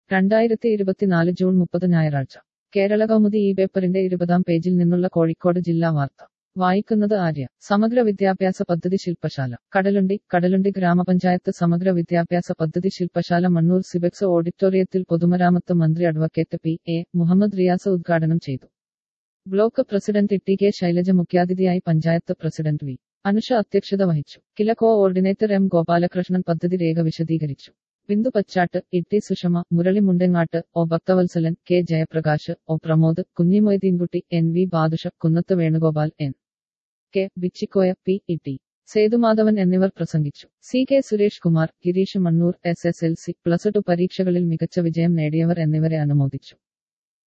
രണ്ടായിരത്തി ഇരുപത്തിനാല് ജൂൺ മുപ്പത് ഞായറാഴ്ച കേരള കൗമുദി ഈ പേപ്പറിന്റെ ഇരുപതാം പേജിൽ നിന്നുള്ള കോഴിക്കോട് ജില്ലാ വാർത്ത വായിക്കുന്നത് ആര്യ സമഗ്ര വിദ്യാഭ്യാസ പദ്ധതി ശില്പശാല കടലുണ്ടി കടലുണ്ടി ഗ്രാമപഞ്ചായത്ത് സമഗ്ര വിദ്യാഭ്യാസ പദ്ധതി ശില്പശാല മണ്ണൂർ സിബെക്സ് ഓഡിറ്റോറിയത്തിൽ പൊതുമരാമത്ത് മന്ത്രി advocate P A Muhammad Riyas ഉദ്ഘാടനം ചെയ്തു block president T K Shailaja മുഖ്യാതിഥിയായി പഞ്ചായത്ത് പ്രസിഡന്റ് വി അനുഷ അധ്യക്ഷത വഹിച്ചു കില കോഓർഡിനേറ്റർ എം ഗോപാലകൃഷ്ണൻ പദ്ധതി രേഖ വിശദീകരിച്ചു Bindu Pachatt Itty Sushama Murali Mundangatt O Bhakthavatsalan K Jayaprakash O Pramod Kunhimoideenkutty N V Badusha Kunnath Venugopal N K Bichikoya P E T Sethumadhavan എന്നിവർ പ്രസംഗിച്ചു C K Suresh Kumar Girish Mannur S S L C plus two പരീക്ഷകളിൽ മികച്ച വിജയം നേടിയവർ എന്നിവരെ അനുമോദിച്ചു